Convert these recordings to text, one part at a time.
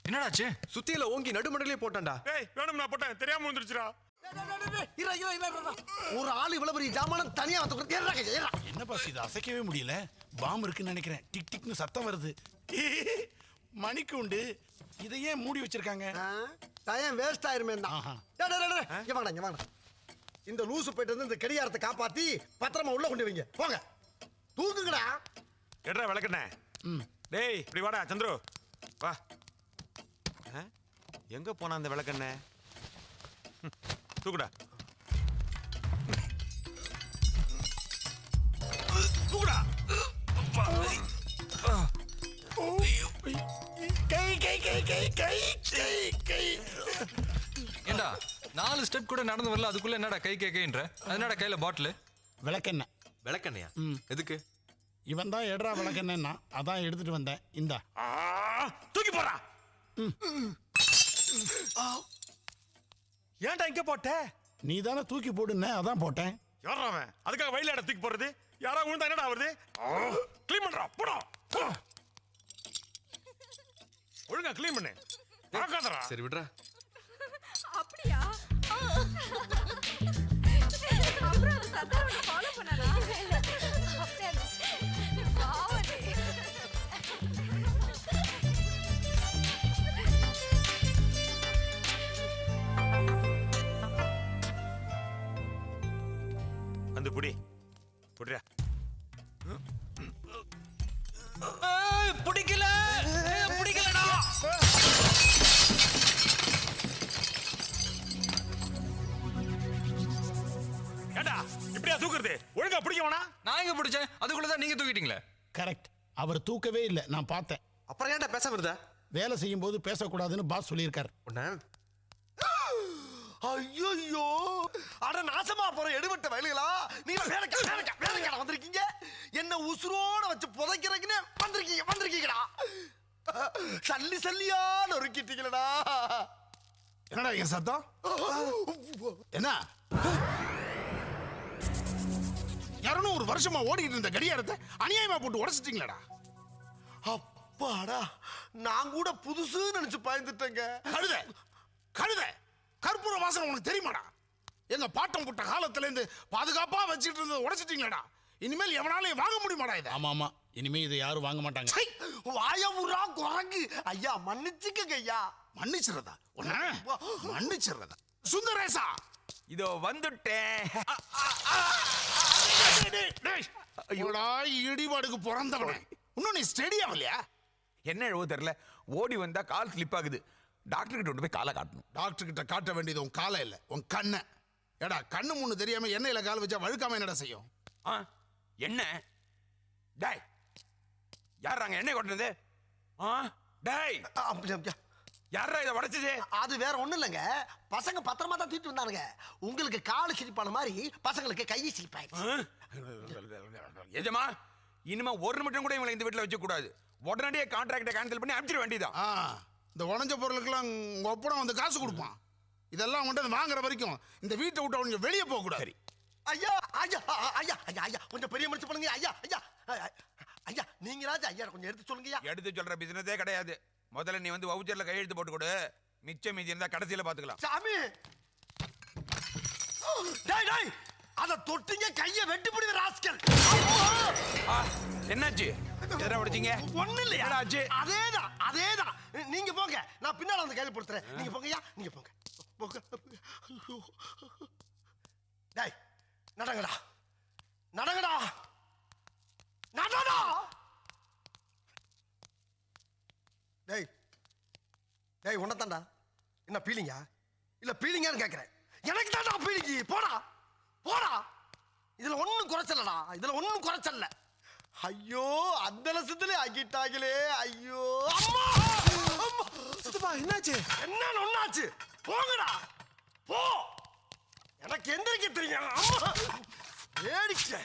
என்னடாச்சு சுத்தியில ஓங்கி நடுமண்டலே போட்டான்டா ஏய் வேணும் நான் போட்டேன் தெரியாம வந்துருச்சுடா இரா, இரா, இரா, இரா. ஒரு ஆள் இவ்வளவு பெரிய ஜாமான தனியா வந்து கொடுத்து ஏறா கையா, ஏறா. என்ன பாஸ் இது அசைக்கவே முடியல பாம்பு இருக்குன்னு நினைக்கிறேன் டிக் டிக்னு சத்தம் வருது மணிக்கு உண்டு இதை ஏன் மூடி வச்சிருக்காங்க ஆ, டயம் வேஸ்ட் ஆயிருமே தான் ஆஹா. டேய், டேய், டேய், டேய், இங்க வாங்கடா இங்க வாங்கடா இந்த லூசு போயிட்டு வந்து இந்த கடிகாரத்தை காப்பாத்தி பத்திரமா உள்ள கொண்டு வைங்க போங்க தூக்குங்கடா எட்ரா விளக்கண்ணே டேய் இப்படி வாடா சந்துரு வா ஆ? எங்க போனா அந்த விளக்கண்ணே ம், தூக்குடா தூக்குடா கை கை கை கை கை கை கை ஏண்டா நாலு ஸ்டெப் கூட நடந்து வரல அதுக்குள்ள என்னடா கை கை கைன்ற அது என்னடா கையில பாட்டில் விளக்கெண்ண விளக்கண்ணையா எதுக்கு இவன் தான் எடுறா விளக்கெண்ணா அதான் எடுத்துட்டு வந்தேன் இந்தா ஆ, தூக்கி போடா ஏன்டா இங்க போட்ட நீ தானே தூக்கி போடுன அதான் போட்டேன் யாரா அவன் அதுக்காக வயல இடம் தூக்கி போடுறது யாரா விழுந்தா என்னடா வருது க்ளீன் பண்றா போடா போ. ஒழுங்கா க்ளீன் பண்ணு பார்க்காதடா சரி விடுறா அப்படியா அப்புறம் அந்த சத்தாரோட ஃபாலோ பண்ணனா அப்படியே பாவடி வந்து புடி புடிடா பிடிக்கல பிடிக்கலடா ஏண்டா இப்படியா தூக்குறது ஒழுங்கா பிடிக்க வேணா நான் எங்க பிடிச்சேன் அதுக்குள்ள தான் நீங்க தூக்கிட்டீங்களே கரெக்ட் அவர் தூக்கவே இல்லை நான் பார்த்தேன் அப்புறம் ஏன்டா பேச வருதா வேலை செய்யும் போது பேசக்கூடாதுன்னு பாஸ் சொல்லியிருக்காரு உன்ன ஐயோ அட நாசமா போற எடுபட்ட வயலுகளா நீங்க வேலைக்கா வேலைக்கா வேலைக்கா வந்திருக்கீங்க என்ன உசுரோட வச்சு புதைக்கிறதுக்குன்னு வந்திருக்கீங்க வந்திருக்கீங்கடா சல்லி சல்லியா நொறுக்கிட்டீங்களடா என்னடா என் சத்தம் என்ன இருநூறு வருஷமா ஓடிக்கிட்டு இருந்த கடியாரத்தை அநியாயமா போட்டு உடைச்சிட்டீங்களாடா அப்பாடா நான் கூட புதுசுன்னு நினைச்சு பயந்துட்டேங்க கழுத கழுத கற்பூர வாசனை உனக்கு தெரியுமாடா எங்க பாட்டம் புட்ட காலத்துல இருந்து பாதுகாப்பா வச்சுட்டு இருந்ததை உடைச்சிட்டீங்களாடா இனிமேல் எவனாலையும் வாங்க முடியுமாடா இதை ஆமா ஆமா இனிமே இதை யாரும் வாங்க மாட்டாங்க சை, வாயமுறா குரங்கு ஐயா மன்னிச்சுக்கங்க ஐயா மன்னிச்சிடுறதா உன்ன மன்னிச்சிடுறதா சுந்தரேசா இதோ வந்துட்டேன் ஐயோடா இடிபாடுக்கு பிறந்தவனே இன்னும் நீ ஸ்டெடி ஆகலையா என்ன எழுவோ தெரியல ஓடி வந்தா கால் ஸ்லிப் ஆகுது டாக்டர் கிட்ட கொண்டு போய் காலை காட்டணும் டாக்டர் கிட்ட காட்ட வேண்டியது உன் காலை இல்ல உன் கண்ணை ஏடா கண்ணு முன்னு தெரியாம எண்ணெயில கால் வச்சா வழுக்காம என்னடா செய்யும் ஆ என்ன டேய் யாராங்க எண்ணெய் கொட்டினது ஆ டேய் அப்படி, அப்படியா? யாரா இதை உடைச்சது அது வேற ஒண்ணும் இல்லைங்க பசங்க பத்திரமா தான் தூக்கிட்டு வந்தானுங்க உங்களுக்கு காலு சிரிப்பான மாதிரி பசங்களுக்கு கை சிரிப்பாயிடுச்சு எஜமா இனிமே ஒரு நிமிஷம் கூட இவங்களை இந்த வீட்டுல வச்சு கூடாது உடனடியே கான்ட்ராக்டை கேன்சல் பண்ணி அனுப்பிச்சிட வேண்டியதான் ஆ இந்த உடஞ்ச பொருளுக்கெல்லாம் உங்க ஒப்படம் வந்து காசு கொடுப்பான் இதெல்லாம் உங்கள்கிட்ட வாங்குற வரைக்கும் இந்த வீட்டை விட்டு அவங்க வெளியே போக கூடாது சரி ஐயா ஐயா ஐயா ஐயா ஐயா கொஞ்சம் பெரிய மனுஷன் பண்ணுங்க ஐயா ஐயா ஐயா, ஐயா நீங்களாச்சும் ஐயா கொஞ்சம் எடுத்து சொல்லுங்க ஐயா எடுத்து சொல்ற பிசினஸே கிடையாது முதல்ல நீ வந்து வவுச்சர்ல கையெழுத்து போட்டு கொடு மிச்சம் மீதி இருந்தா கடைசியில பாத்துக்கலாம் சாமி டேய் டேய் அத தொட்டிங்க கைய வெட்டி பிடிங்க ராஸ்கல் ஆ, என்னாச்சு எதனா உடைச்சீங்க ஒண்ணு இல்லையா என்னடா ஆச்சு? அதேதான் அதேதான் நீங்க போங்க நான் பின்னால வந்து கையில கொடுத்துறேன் நீங்க போங்கய்யா நீங்க போங்க போங்க ஐயோ. டேய் நடங்கடா நடங்கடா நடடா டேய் டேய் உன்னதாண்டா என்ன பீலிங்கா இல்ல பீலிங்கான்னு கேக்குறேன் எனக்கு தான்டா பீலிங்கி போடா போடா இதுல ஒண்ணும் குறைச்சலடா இதுல ஒண்ணும் குறைச்சல்ல ஐயோ அந்த லட்சத்துல ஆக்கிட்டாங்களே ஐயோ அம்மா அம்மா சித்தப்பா என்னாச்சு என்ன ஒண்ணாச்சு போங்கடா போ எனக்கு எந்திரிக்க தெரியும் அம்மா வேடிக்கை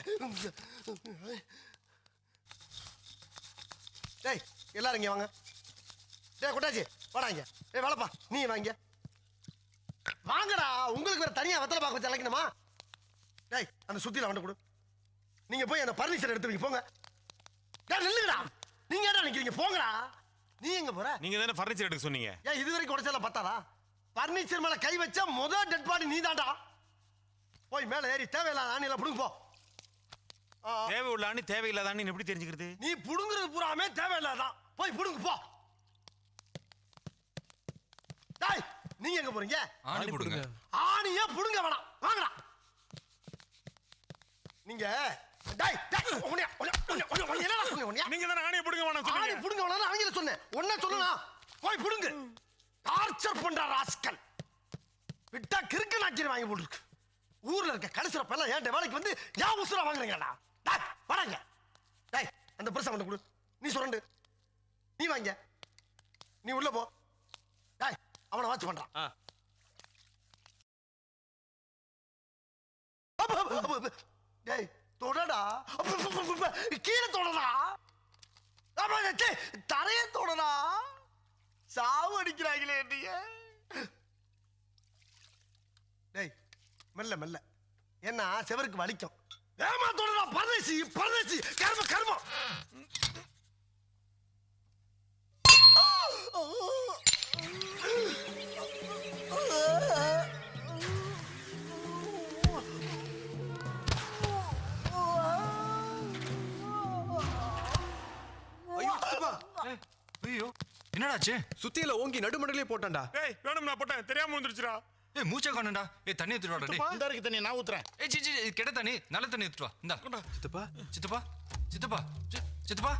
டேய் எல்லாரும் இங்க வாங்க டேய் கொட்டாச்சி வாடா இங்க டேய் வேலைப்பா நீ வாங்க வாங்கடா உங்களுக்கு வேற தனியா வெத்தலை பாக்க வச்சு அழைக்கணுமா டேய் அந்த சுத்தியில வந்து கொடு நீங்க போய் அந்த பர்னிச்சர் எடுத்து வைங்க போங்க டேய் நில்லுங்கடா நீங்க என்ன நினைக்கிறீங்க போங்கடா நீ எங்க போற நீங்க தானே ஃபர்னிச்சர் எடுக்க சொன்னீங்க ஏன் இது வரைக்கும் உடைச்சல பத்தாதா பர்னிச்சர் மேல கை வச்சா முத டெட் பாடி நீ தாண்டா போய் மேல ஏறி தேவையில்லாத ஆணியில புடுங்க போ ஆ, ஆ. தேவை உள்ள ஆணி தேவையில்லாத ஆணி எப்படி தெரிஞ்சுக்கிறது நீ புடுங்குறது பூராமே தேவையில்லாதான் போய் புடுங்க போ டேய் நீங்க எங்க போறீங்க ஆணி போடுங்க ஆணியே புடுங்க வேணாம் வாங்கடா நீங்க டேய் டேய் உன்னைய உன்னைய உன்னைய உன்னைய உன்னைய என்னடா சொன்னேன் உன்னைய நீங்க தானே ஆணியை பிடிக்க வேணாம் ஆணி சொன்னீங்க புடுங்க வேணாம் அவங்கள சொன்னேன் உன்ன சொல்லலாம் போய் புடுங்க டார்ச்சர் பண்ற ராஸ்கல் விட்டா கிறுக்கு நாக்கிற வாங்கி போட்டுருக்கு ஊர்ல இருக்க கடைசிற பெல்லாம் ஏன் வேலைக்கு வந்து ஏன் உசுரா வாங்குறீங்கடா டேய் வராங்க டேய் அந்த பிரசம் வந்து கொடு நீ சுரண்டு நீ வாங்க நீ உள்ள போ டேய் அவனை வாட்ச் பண்றான் ஆ. அப்ப, அப்ப, அப்ப, அப்ப. டேய் தொடடா அப்ப, அப்ப, அப்ப, அப்ப. கீழே தொடடா அப்ப, டே, தரைய தொடடா சாவு அடிக்கிறாங்களே நீங்க டேய் மெல்ல மெல்ல ஏன்னா செவருக்கு வலிக்கும் ஏமா தொடடா பரதேசி பரதேசி கர்ம கர்மம் ஐயோ சித்தப்பா ஐயோ என்னடாச்சு சுத்தியில ஓங்கி நடுமடலே போட்டான்டா ஏய் வேணும் நான் போட்டேன் தெரியாம வந்துருச்சுடா ஏய் மூச்சை காணும்டா ஏய் தண்ணி எடுத்துட்டு வாடா டேய் இந்த இருக்கு தண்ணி நான் ஊத்துறேன் ஏய் சி சி இது கெட்ட தண்ணி நல்ல தண்ணி எடுத்துட்டு வா இந்தா சித்தப்பா சித்தப்பா சித்தப்பா சி- சித்தப்பா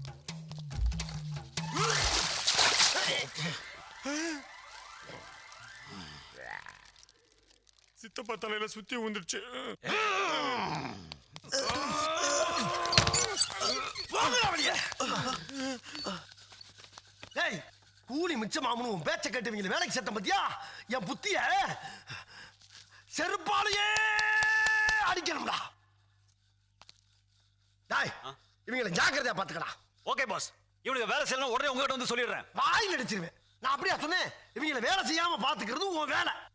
சித்தப்பா தலையில சுத்தி வந்துருச்சு போங்கடா வெளிய டேய் கூலி மிச்சமாமனு உன் பேச்ச கேட்டவங்க வேலைக்கு சேர்த்த பத்தியா என் புத்திய செருப்பாலேயே அடிக்கணும்டா டேய் இவங்களை ஜாக்கிரதையா பாத்துக்கடா ஓகே பாஸ் இவனுக்கு வேலை செய்யணும் உடனே உங்ககிட்ட வந்து சொல்லிடுறேன் வாயில் அடிச்சிருவேன் நான் அப்படியா சொன்னேன் இவங்களை வேலை செய்யாம பாத்துக்கிறது உன் வேலை